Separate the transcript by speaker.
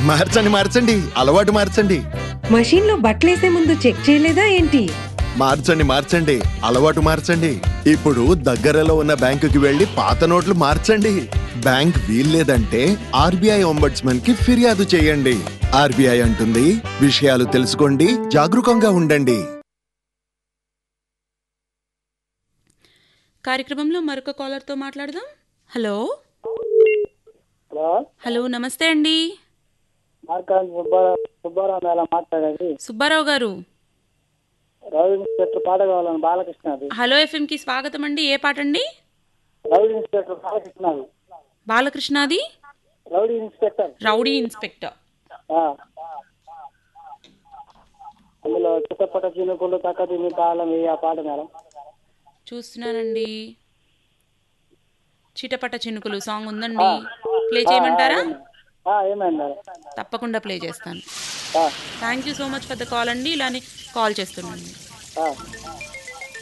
Speaker 1: మార్చండి మార్చండి అలవాటు మార్చండి
Speaker 2: మషీన్లో బట్టలేసే ముందు చెక్ చేయలేదా ఏంటి
Speaker 1: మార్చండి మార్చండి అలవాటు మార్చండి ఇప్పుడు దగ్గరలో ఉన్న బ్యాంకుకి వెళ్లి పాత నోట్లు మార్చండి బ్యాంక్ వీల్లేదంటే ఆర్బీఐ ఒంబడ్స్మన్ కి ఫిర్యాదు చేయండి ఆర్బీఐ అంటుంది విషయాలు తెలుసుకోండి జాగరూకంగా ఉండండి
Speaker 3: కార్యక్రమంలో మరొక కాలర్తో మాట్లాడదాం హలో
Speaker 4: హలో
Speaker 3: హలో నమస్తే అండి
Speaker 4: మార్కాన్ సుబ్బారావు సుబ్బారావు మేళ మాట్లాడేది
Speaker 3: సుబ్బారావు గారు
Speaker 4: రౌడీ ఇన్స్పెక్టర్ పాట కావాలని బాలకృష్ణది
Speaker 3: హలో ఎఫ్ఎంకి స్వాగతం అండి ఏ పాట అండి
Speaker 4: రౌడీ ఇన్స్పెక్టర్ బాలకృష్ణది
Speaker 3: బాలకృష్ణది
Speaker 4: రౌడీ ఇన్స్పెక్టర్
Speaker 3: రౌడీ ఇన్స్పెక్టర్
Speaker 4: ఆ. అందులో చిట్టపట చినుకులు తక్క తిని తాళం వేయి ఆ పాట మేడం
Speaker 3: చూస్తున్నానండి చిటపట చినుకులు సాంగ్ ఉందండి ప్లే చేయమంటారా
Speaker 4: ఆ, ఏమైంది మేడం
Speaker 3: తప్పకుండా ప్లే చేస్తాను
Speaker 4: ఆ,
Speaker 3: thank you so much for the call అండి ఇలానే కాల్ చేస్తున్నాండి
Speaker 4: ఆ.